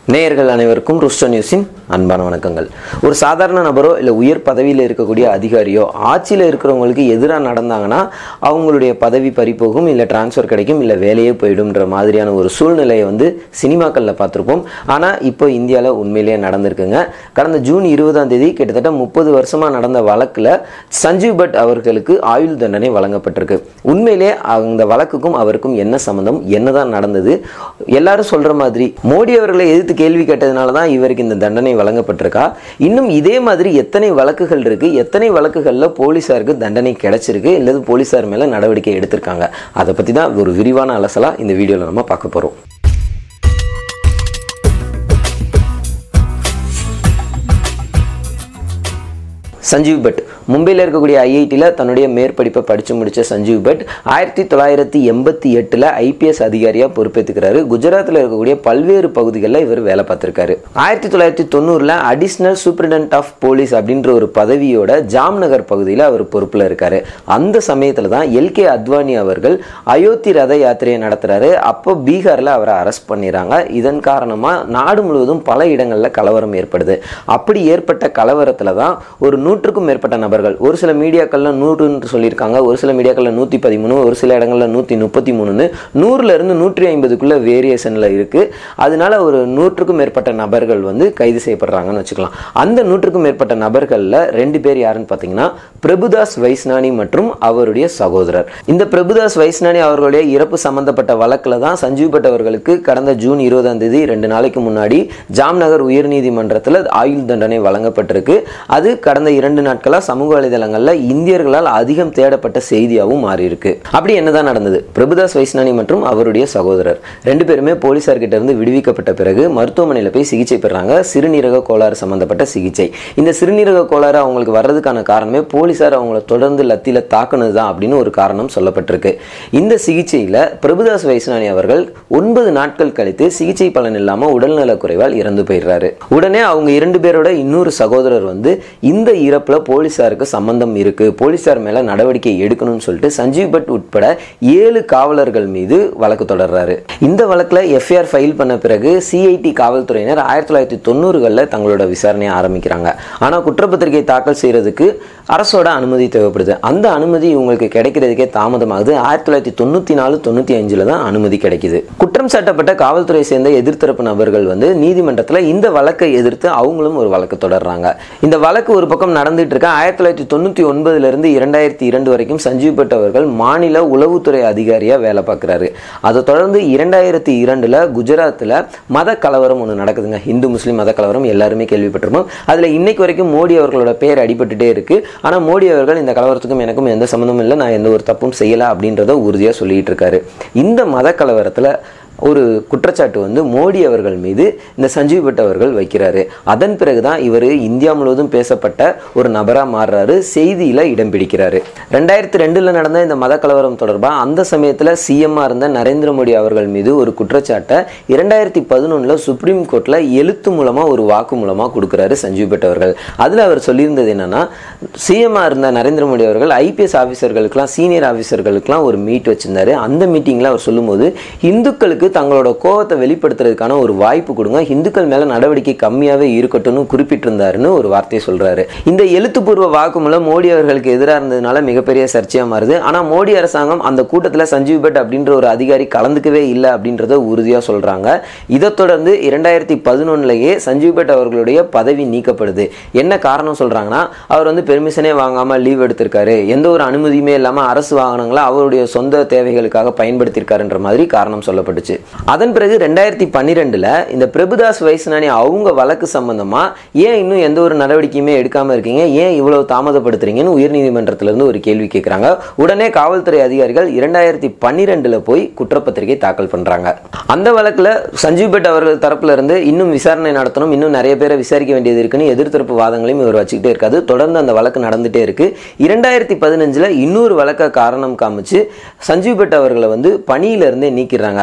நேயர்கள் அனைவருக்கும் ருஷ்ட நியூஸின் அன்பான வணக்கங்கள் ஒரு சாதாரண நபரோ இல்லை உயர் பதவியில் இருக்கக்கூடிய அதிகாரியோ ஆட்சியில் இருக்கிறவங்களுக்கு எதிராக நடந்தாங்கன்னா அவங்களுடைய பதவி பறிப்போகும் இல்லை டிரான்ஸ்ஃபர் கிடைக்கும் இல்லை வேலையே போயிடும்ன்ற மாதிரியான ஒரு சூழ்நிலையை வந்து சினிமாக்களில் பார்த்துருப்போம் ஆனால் இப்போ இந்தியாவில் உண்மையிலேயே நடந்திருக்குங்க கடந்த ஜூன் இருபதாம் தேதி கிட்டத்தட்ட முப்பது வருஷமாக நடந்த வழக்கில் சஞ்சீவ் பட் அவர்களுக்கு ஆயுள் தண்டனை வழங்கப்பட்டிருக்கு உண்மையிலே அந்த வழக்குக்கும் அவருக்கும் என்ன சம்மந்தம் என்னதான் நடந்தது எல்லாரும் சொல்ற மாதிரி மோடி அவர்களை எதிர்த்து கேள்வி கேட்டதுனால தான் இவருக்கு இந்த தண்டனை வழங்கப்பட்டிருக்கா இன்னும் இதே மாதிரி எத்தனை வழக்குகள் இருக்கு எத்தனை வழக்குகளில் போலீஸாருக்கு தண்டனை கிடைச்சிருக்கு இல்லது போலீஸார் மேல நடவடிக்கை எடுத்திருக்காங்க அதை பத்தி தான் ஒரு விரிவான அலசலா இந்த வீடியோவில் நம்ம பார்க்க போறோம் சஞ்சீவ் பட் மும்பையில் இருக்கக்கூடிய ஐஐடியில் தன்னுடைய மேற்படிப்பை படித்து முடித்த சஞ்சீவ் பட் ஆயிரத்தி தொள்ளாயிரத்தி எண்பத்தி எட்டில் ஐபிஎஸ் அதிகாரியாக பொறுப்பேற்றுக்கிறாரு குஜராத்தில் இருக்கக்கூடிய பல்வேறு பகுதிகளில் இவர் வேலை பார்த்துருக்காரு ஆயிரத்தி தொள்ளாயிரத்தி தொண்ணூறில் அடிஷ்னல் சூப்பரிண்டென்ட் ஆஃப் போலீஸ் அப்படின்ற ஒரு பதவியோட ஜாம்நகர் பகுதியில் அவர் பொறுப்பில் இருக்காரு அந்த சமயத்தில் தான் எல்கே அத்வானி அவர்கள் அயோத்தி ரத யாத்திரையை நடத்துகிறாரு அப்போ பீகாரில் அவரை அரெஸ்ட் பண்ணிடுறாங்க இதன் காரணமாக நாடு முழுவதும் பல இடங்களில் கலவரம் ஏற்படுது அப்படி ஏற்பட்ட கலவரத்தில் தான் ஒரு நூற்றுக்கும் மேற்பட்ட நபர்கள் ஒரு சில மீடியாக்களில் நூறுன்னு சொல்லியிருக்காங்க ஒரு சில மீடியாக்களில் நூற்றி பதிமூணு ஒரு சில இடங்களில் நூற்றி முப்பத்தி மூணுன்னு நூறுல இருந்து நூற்றி ஐம்பதுக்குள்ள வேரியேஷனில் இருக்குது அதனால ஒரு நூற்றுக்கும் மேற்பட்ட நபர்கள் வந்து கைது செய்யப்படுறாங்கன்னு வச்சுக்கலாம் அந்த நூற்றுக்கும் மேற்பட்ட நபர்களில் ரெண்டு பேர் யாருன்னு பார்த்தீங்கன்னா பிரபுதாஸ் வைஸ்னானி மற்றும் அவருடைய சகோதரர் இந்த பிரபுதாஸ் வைஸ்னானி அவர்களுடைய இறப்பு சம்பந்தப்பட்ட வழக்கில் தான் சஞ்சீவ் பட் அவர்களுக்கு கடந்த ஜூன் இருபதாம் தேதி ரெண்டு நாளைக்கு முன்னாடி ஜாம்நகர் உயர்நீதிமன்றத்தில் ஆயுள் தண்டனை வழங்கப்பட்டிருக்கு அது கடந்த இரண்டு நாட்களாக சமூக வலைதளங்களில் இந்தியர்களால் அதிகம் தேடப்பட்ட செய்தியாகவும் மாறி இருக்கு அப்படி என்னதான் நடந்தது பிரபுதாஸ் வைஸ்னானி மற்றும் அவருடைய சகோதரர் ரெண்டு பேருமே போலீசார்கிட்ட இருந்து விடுவிக்கப்பட்ட பிறகு மருத்துவமனையில் போய் சிகிச்சை பெறாங்க சிறுநீரக கோளாறு சம்பந்தப்பட்ட சிகிச்சை இந்த சிறுநீரக கோளாறு அவங்களுக்கு வர்றதுக்கான காரணமே போலீசார் அவங்கள தொடர்ந்து லத்தியில தாக்குனது தான் அப்படின்னு ஒரு காரணம் சொல்லப்பட்டிருக்கு இந்த சிகிச்சையில் பிரபுதாஸ் வைஸ்னானி அவர்கள் ஒன்பது நாட்கள் கழித்து சிகிச்சை பலன் இல்லாமல் உடல்நலக் குறைவால் இறந்து போயிடுறாரு உடனே அவங்க இரண்டு பேரோட இன்னொரு சகோதரர் வந்து இந்த இறப்புல போலீசாருக்கு சம்பந்தம் இருக்கு போலீசார் மேல நடவடிக்கை எடுக்கணும்னு சொல்லிட்டு சஞ்சீவ் பட் உட்பட ஏழு காவலர்கள் மீது வழக்கு தொடர்றாரு இந்த வழக்குல எஃப்ஐஆர் ஃபைல் பண்ண பிறகு சிஐடி காவல்துறையினர் ஆயிரத்தி தொள்ளாயிரத்தி தொண்ணூறுகளில் தங்களோட விசாரணையை ஆரம்பிக்கிறாங்க ஆனா குற்றப்பத்திரிகை தாக்கல் செய்யறதுக்கு அரசோட அனுமதி தேவைப்படுது அந்த அனுமதி இவங்களுக்கு கிடைக்கிறதுக்கே தாமதமாகுது ஆயிரத்தி தொள்ளாயிரத்தி தொண்ணூத்தி நாலு தொண்ணூத்தி அஞ்சுல தான் அனுமதி கிடைக்குது குற்றம் சாட்டப்பட்ட காவல்துறை சேர்ந்த எதிர்த்தரப்பு நபர்கள் வந்து நீதிமன்றத்தில் இந்த வழக்கை எதிர்த்து அவங்களும் ஒரு வழக்கு தொடர்றாங்க இந்த வழக்கு ஒரு பக்கம் நடந்துட்டு இருக்க ஆயிரத்தி தொள்ளாயிரத்தி தொண்ணூத்தி ஒன்பதுல இருந்து இரண்டாயிரத்தி இரண்டு வரைக்கும் சஞ்சீவ் பட் அவர்கள் மாநில உளவுத்துறை அதிகாரியா வேலை பார்க்குறாரு அதை தொடர்ந்து இரண்டாயிரத்தி இரண்டுல குஜராத்தில் மத கலவரம் ஒன்று நடக்குதுங்க இந்து முஸ்லீம் மத கலவரம் எல்லாருமே கேள்விப்பட்டிருப்போம் அதில் இன்னைக்கு வரைக்கும் மோடி அவர்களோட பேர் அடிபட்டுட்டே இருக்கு ஆனால் மோடி அவர்கள் இந்த கலவரத்துக்கும் எனக்கும் எந்த சம்மந்தமும் இல்லை நான் எந்த ஒரு தப்பும் செய்யலை அப்படின்றத உறுதியாக சொல்லிட்டு இருக்காரு இந்த மத கலவரத்தில் ஒரு குற்றச்சாட்டு வந்து மோடி அவர்கள் மீது இந்த சஞ்சீவ் பட் அவர்கள் வைக்கிறாரு அதன் பிறகுதான் இவர் இந்தியா முழுவதும் பேசப்பட்ட ஒரு நபராக மாறுறாரு செய்தியில் இடம் பிடிக்கிறாரு ரெண்டாயிரத்தி ரெண்டில் நடந்த இந்த மத கலவரம் தொடர்பாக அந்த சமயத்தில் சிஎம்மாக இருந்த நரேந்திர மோடி அவர்கள் மீது ஒரு குற்றச்சாட்டை இரண்டாயிரத்தி பதினொன்றில் சுப்ரீம் கோர்ட்டில் எழுத்து மூலமாக ஒரு வாக்கு மூலமாக கொடுக்குறாரு சஞ்சீவ் பட் அவர்கள் அதில் அவர் சொல்லியிருந்தது என்னன்னா சிஎம்மாக இருந்த நரேந்திர மோடி அவர்கள் ஐபிஎஸ் ஆஃபீஸர்களுக்கெல்லாம் சீனியர் ஆஃபீஸர்களுக்கெல்லாம் ஒரு மீட் வச்சிருந்தாரு அந்த மீட்டிங்கில் அவர் சொல்லும்போது இந்துக்களுக்கு தங்களோட கோவத்தை வெளிப்படுத்துறதுக்கான ஒரு வாய்ப்பு கொடுங்க இந்துக்கள் மேல நடவடிக்கை கம்மியாவே இருக்கட்டும்னு குறிப்பிட்டிருந்தாருன்னு ஒரு வார்த்தையை சொல்றாரு இந்த எழுத்துப்பூர்வ வாக்குமூலம் மோடி அவர்களுக்கு எதிராக இருந்ததுனால மிகப்பெரிய சர்ச்சையா மாறுது ஆனா மோடி அரசாங்கம் அந்த கூட்டத்தில் சஞ்சீவ் பட் அப்படின்ற ஒரு அதிகாரி கலந்துக்கவே இல்லை அப்படின்றத உறுதியா சொல்றாங்க இதை தொடர்ந்து இரண்டாயிரத்தி பதினொன்னுலயே சஞ்சீவ் பட் அவர்களுடைய பதவி நீக்கப்படுது என்ன காரணம் சொல்றாங்கன்னா அவர் வந்து பெர்மிஷனே வாங்காம லீவ் எடுத்திருக்காரு எந்த ஒரு அனுமதியுமே இல்லாம அரசு வாகனங்களை அவருடைய சொந்த தேவைகளுக்காக பயன்படுத்தியிருக்காருன்ற மாதிரி காரணம் சொல்லப்பட்டுச்சு அதன் பிறகு ரெண்டாயிரத்தி பன்னிரெண்டுல இந்த பிரபுதாஸ் வைஸ்னானி அவங்க வழக்கு சம்பந்தமா ஏன் இன்னும் எந்த ஒரு நடவடிக்கையுமே எடுக்காம இருக்கீங்க ஏன் இவ்வளவு தாமதப்படுத்துறீங்கன்னு உயர்நீதிமன்றத்திலிருந்து ஒரு கேள்வி கேட்குறாங்க உடனே காவல்துறை அதிகாரிகள் இரண்டாயிரத்தி பன்னிரெண்டுல போய் குற்றப்பத்திரிகை தாக்கல் பண்றாங்க அந்த வழக்குல சஞ்சீவ் பட் அவர்கள் தரப்புல இருந்து இன்னும் விசாரணை நடத்தணும் இன்னும் நிறைய பேரை விசாரிக்க வேண்டியது இருக்குன்னு எதிர்த்தரப்பு வாதங்களையும் இவர் வச்சுக்கிட்டே இருக்காது தொடர்ந்து அந்த வழக்கு நடந்துட்டே இருக்கு இரண்டாயிரத்தி பதினஞ்சுல இன்னொரு வழக்க காரணம் காமிச்சு சஞ்சீவ் பட் அவர்களை வந்து பணியிலிருந்தே நீக்கிறாங்க அதாவது முதல்ல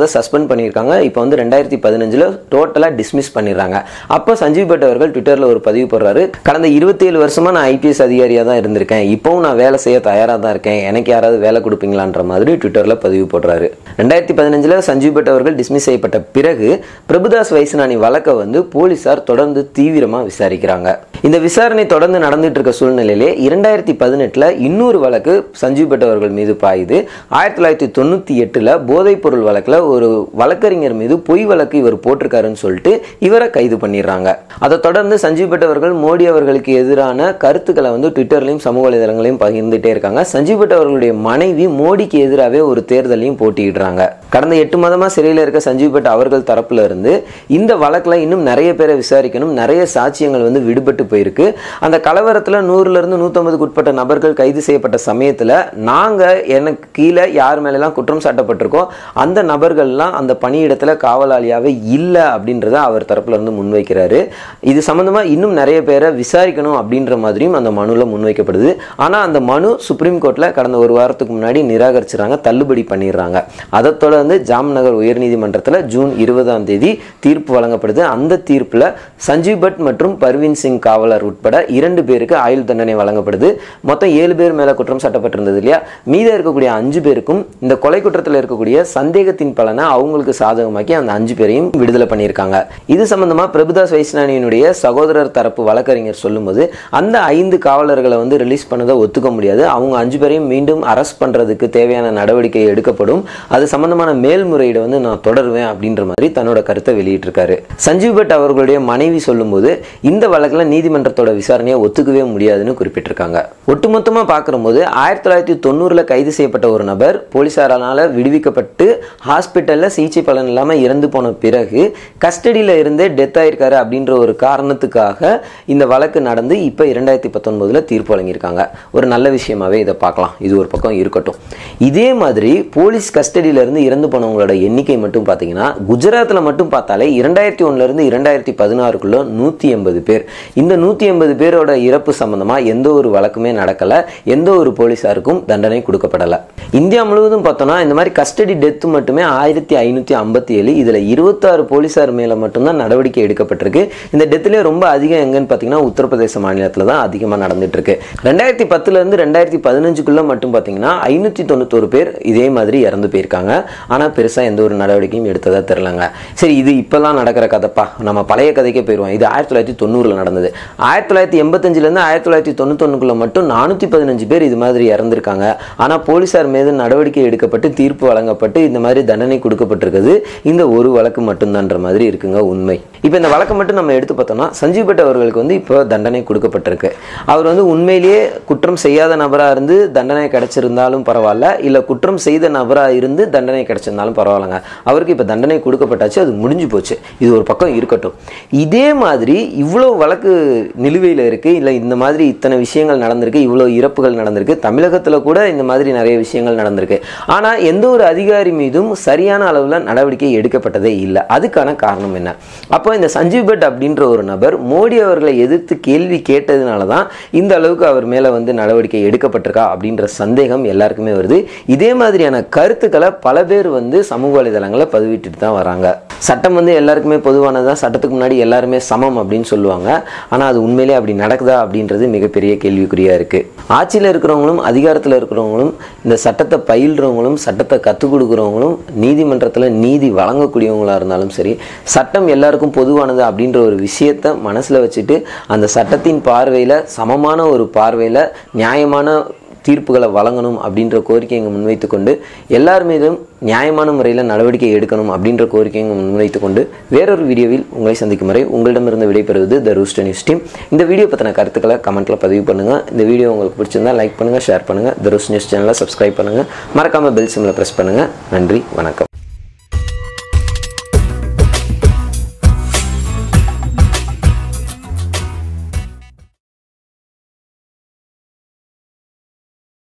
முத சஸ்பெண்ட் பண்ணியிருக்காங்க இப்போ வந்து ரெண்டாயிரத்தி பதினஞ்சில் டோட்டலாக டிஸ்மிஸ் பண்ணிடுறாங்க அப்போ சஞ்சீவ் பட் அவர்கள் ட்விட்டரில் ஒரு பதிவு போடுறாரு கடந்த இருபத்தேழு வருஷமா நான் ஐபிஎஸ் அதிகாரியாக தான் இருந்திருக்கேன் இப்போவும் நான் வேலை செய்ய தயாராக தான் இருக்கேன் எனக்கு யாராவது வேலை கொடுப்பீங்களான்ற மாதிரி ட்விட்டரில் பதிவு போடுறாரு ரெண்டாயிரத்தி பதினஞ்சில் சஞ்சீவ் பட் அவர்கள் டிஸ்மிஸ் செய்யப்பட்ட பிறகு பிரபுதாஸ் வைஸ்னானி வழக்கை வந்து போலீசார் தொடர்ந்து தீவிரமாக விசாரிக்கிறாங்க இந்த விசாரணை தொடர்ந்து நடந்துட்டு இருக்க சூழ்நிலையிலே இரண்டாயிரத்தி பதினெட்டில் இன்னொரு வழக்கு சஞ்சீவ் பட் அவர்கள் மீது பாயுது ஆயிரத்தி தொள்ளாயிரத்தி தொண்ணூற்றி எட்டில் போதைப்பொருள் வழக்கில் ஒரு வழக்கறிஞர் மீது பொய் வழக்கு இவர் போட்டிருக்காருன்னு சொல்லிட்டு இவரை கைது பண்ணிடுறாங்க அதை தொடர்ந்து சஞ்சீவ் பட் அவர்கள் மோடி அவர்களுக்கு எதிரான கருத்துக்களை வந்து ட்விட்டர்லையும் சமூக வலைதளங்களையும் பகிர்ந்துட்டே இருக்காங்க சஞ்சீவ் பட் அவர்களுடைய மனைவி மோடிக்கு எதிராகவே ஒரு தேர்தலையும் போட்டியிடுறாங்க கடந்த எட்டு மாதமா சிறையில் இருக்க சஞ்சீவ் பட் அவர்கள் தரப்புல இருந்து இந்த வழக்கில் இன்னும் நிறைய பேரை விசாரிக்கணும் நிறைய சாட்சியங்கள் வந்து விடுபட்டு போயிருக்கு அந்த கலவரத்தில் நூறுல இருந்து நூற்றம்பதுக்கு உட்பட்ட நபர்கள் கைது செய்யப்பட்ட சமயத்தில் நாங்கள் எனக்கு கீழே யார் மேலெல்லாம் குற்றம் சாட்டப்பட்டிருக்கோ அந்த நபர்கள்லாம் அந்த பணியிடத்தில் காவலாளியாகவே இல்லை அப்படின்றத அவர் தரப்புல இருந்து முன்வைக்கிறாரு இது சம்மந்தமாக இன்னும் நிறைய பேரை விசாரிக்கணும் அப்படின்ற மாதிரியும் அந்த மனுவில் முன்வைக்கப்படுது ஆனால் அந்த மனு சுப்ரீம் கோர்ட்டில் கடந்த ஒரு வாரத்துக்கு முன்னாடி நிராகரிச்சிடறாங்க தள்ளுபடி பண்ணிடுறாங்க அதை தொடர்ந்து ஜாம்நகர் உயர்நீதிமன்றத்தில் ஜூன் இருபதாம் தேதி தீர்ப்பு வழங்கப்படுது அந்த தீர்ப்பில் சஞ்சீவ் பட் மற்றும் பர்வீன் சிங் காவலர் உட்பட இரண்டு பேருக்கு ஆயுள் தண்டனை வழங்கப்படுது மொத்தம் ஏழு பேர் மேலே குற்றம் சாட்டப்பட்டிருந்தது இல்லையா மீதம் இருக்கக்கூடிய அஞ்சு பேருக்கும் இந்த கொலை குற்றத்தில் இருக்கக்கூடிய சந்தேகத்தின் பலனை அவங்களுக்கு சாதகமாக்கி அந்த அஞ்சு பேரையும் விடுதலை பண்ணியிருக்காங்க இது சம்பந்தமா பிரபுதாஸ் வைஸ்னானியினுடைய சகோதரர் தரப்பு வழக்கறிஞர் சொல்லும்போது அந்த ஐந்து காவலர்களை வந்து ரிலீஸ் பண்ணதை ஒத்துக்க முடியாது அவங்க அஞ்சு பேரையும் மீண்டும் அரெஸ்ட் பண்றதுக்கு தேவையான நடவடிக்கை எடுக்கப்படும் அது சம்பந்தமான மேல்முறையீடு வந்து நான் தொடருவேன் அப்படின்ற மாதிரி தன்னோட கருத்தை வெளியிட்டிருக்காரு சஞ்சீவ் பட் அவர்களுடைய மனைவி சொல்லும்போது இந்த வழக்கில் நீதிமன்றத்தோட விசாரணையை ஒத்துக்கவே முடியாதுன்னு குறிப்பிட்டிருக்காங்க ஒட்டுமொத்தமாக பார்க்கும்போது ஆயிரத்தி தொள்ளாயிரத்தி தொண்ணூறில் கைது செய்யப்பட்ட ஒரு நபர் போலீசாரால் விடுவிக்கப்பட்டு ஹாஸ்பிட்டலில் சிகிச்சை பலன் இல்லாமல் இறந்து போன பிறகு கஸ்டடியில் இருந்தே டெத் ஆயிருக்காரு அப்படின்ற ஒரு காரணத்துக்காக இந்த வழக்கு நடந்து இப்போ இரண்டாயிரத்தி பத்தொன்பதில் தீர்ப்பு வழங்கியிருக்காங்க ஒரு நல்ல விஷயமாவே இதை பார்க்கலாம் இது ஒரு பக்கம் இருக்கட்டும் இதே மாதிரி போலீஸ் கஸ்டடியில இருந்து இறந்து போனவங்களோட எண்ணிக்கை மட்டும் பார்த்தீங்கன்னா குஜராத்தில் மட்டும் பார்த்தாலே இரண்டாயிரத்தி ஒன்றுலேருந்து இரண்டாயிரத்தி பதினாறுக்குள்ள நூற்றி எண்பது பேர் இந்த நூற்றி எண்பது பேரோட இறப்பு சம்பந்தமாக எந்த ஒரு வழக்குமே நடக்கலை எந்த ஒரு போலீஸாருக்கும் தண்டனை கொடுக்கப்படலை இந்தியா முழுவதும் பார்த்தோம்னா இந்த மாதிரி கஸ்டடி டெத்து மட்டுமே ஆயிரத்தி ஐநூற்றி ஐம்பத்தி ஏழு இதில் இருபத்தாறு போலீஸார் மேலே மட்டும்தான் நடவடிக்கை எடுக்கப்பட்டிருக்கு இந்த டெத்துலேயே ரொம்ப அதிகம் எங்கன்னு பார்த்தீங்கன்னா உத்தரப்பிரதேச மாநிலத்தில் தான் அதிகமாக நடந்துட்டு இருக்கு ரெண்டாயிரத்தி பத்துலேருந்து ரெண்டாயிரத்தி பதினஞ்சுக்குள்ளே மட்டும் பார்த்தீங்கன்னா ஐநூற்றி தொண்ணூத்தொரு பேர் இதே மாதிரி இறந்து போயிருக்காங்க ஆனால் பெருசாக எந்த ஒரு நடவடிக்கையும் எடுத்ததா தெரிலங்க சரி இது இப்போல்லாம் நடக்கிற கதைப்பா நம்ம பழைய கதைக்கே போயிடுவோம் இது ஆயிரத்தி தொள்ளாயிரத்தி தொண்ணூறில் நடந்தது ஆயிரத்தி தொள்ளாயிரத்தி எண்பத்தஞ்சிலேருந்து ஆயிரத்தி தொள்ளாயிரத்தி தொண்ணூத்தொன்னுக்குள்ள மட்டும் நானூற்றி பதினஞ்சு பேர் இது மாதிரி இறந்துருக்காங்க ஆனால் போலீஸார் மீது நடவடிக்கை எடுக்கப்பட்டு தீர்ப்பு வழங்கப்பட்டு இந்த மாதிரி தண்டனை கொடுக்கப்பட்டிருக்குது இந்த ஒரு வழக்கு மட்டும்தான்ற மாதிரி இருக்குங்க உண்மை இப்போ இந்த வழக்கை மட்டும் நம்ம எடுத்து பார்த்தோம்னா சஞ்சீவ் பட் அவர்களுக்கு வந்து இப்போ தண்டனை கொடுக்கப்பட்டிருக்கு அவர் வந்து உண்மையிலேயே குற்றம் செய்யாத நபராக இருந்து தண்டனை கிடைச்சிருந்தாலும் பரவாயில்ல இல்லை குற்றம் செய்த நபராக இருந்து தண்டனை கிடைச்சிருந்தாலும் பரவாயில்லைங்க அவருக்கு இப்போ தண்டனை கொடுக்கப்பட்டாச்சு அது முடிஞ்சு போச்சு இது ஒரு பக்கம் இருக்கட்டும் இதே மாதிரி இவ்வளோ வழக்கு நிலுவையில் இருக்குது இல்லை இந்த மாதிரி இத்தனை விஷயங்கள் நடந்திருக்கு இவ்வளோ இறப்புகள் நடந்திருக்கு தமிழகத்தில் கூட இந்த மாதிரி நிறைய விஷயங்கள் நடந்திருக்கு ஆனால் எந்த ஒரு அதிகாரி மீதும் சரியான அளவில் நடவடிக்கை எடுக்கப்பட்டதே இல்லை அதுக்கான காரணம் என்ன அப்போ இந்த சஞ்சீவ் பட் அப்படின்ற ஒரு நபர் மோடி அவர்களை எதிர்த்து கேள்வி கேட்டதுனால தான் இந்த அளவுக்கு அவர் மேலே வந்து நடவடிக்கை எடுக்கப்பட்டிருக்கா அப்படின்ற சந்தேகம் எல்லாருக்குமே வருது இதே மாதிரியான கருத்துக்களை பல பேர் வந்து சமூக வலைதளங்களில் பதிவிட்டுட்டு தான் வராங்க சட்டம் வந்து எல்லாருக்குமே பொதுவானது தான் சட்டத்துக்கு முன்னாடி எல்லாருமே சமம் அப்படின்னு சொல்லுவாங்க ஆனால் அது உண்மையிலே அப்படி நடக்குதா அப்படின்றது மிகப்பெரிய கேள்விக்குறியாக இருக்குது ஆட்சியில் இருக்கிறவங்களும் அதிகாரத்தில் இருக்கிறவங்களும் இந்த சட்டத்தை பயில்றவங்களும் சட்டத்தை கற்றுக் கொடுக்குறவங்களும் நீதிமன்றத்தில் நீதி வழங்கக்கூடியவங்களா இருந்தாலும் சரி சட்டம் எல்லாருக்கும் பொதுவானது அப்படின்ற ஒரு விஷயத்தை மனசில் வச்சுட்டு அந்த சட்டத்தின் பார்வையில் சமமான ஒரு பார்வையில் நியாயமான தீர்ப்புகளை வழங்கணும் அப்படின்ற கோரிக்கையை இங்கே முன்வைத்து கொண்டு எல்லார் மீதும் நியாயமான முறையில் நடவடிக்கை எடுக்கணும் அப்படின்ற கோரிக்கையை இங்கே முன்வைத்து கொண்டு வேறொரு வீடியோவில் உங்களை சந்திக்கும் வரை உங்களிடமிருந்து விடைபெறுவது த ரூஸ்டர் நியூஸ் டீம் இந்த வீடியோ பற்றின கருத்துக்களை கமெண்ட்டில் பதிவு பண்ணுங்கள் இந்த வீடியோ உங்களுக்கு பிடிச்சிருந்தா லைக் பண்ணுங்கள் ஷேர் பண்ணுங்கள் த ரூஸ் நியூஸ் சேனலை சப்ஸ்கிரைப் பண்ணுங்கள் மறக்காமல் பெல் சிம்மில் ப்ரெஸ் பண்ணுங்கள் நன்றி வணக்கம்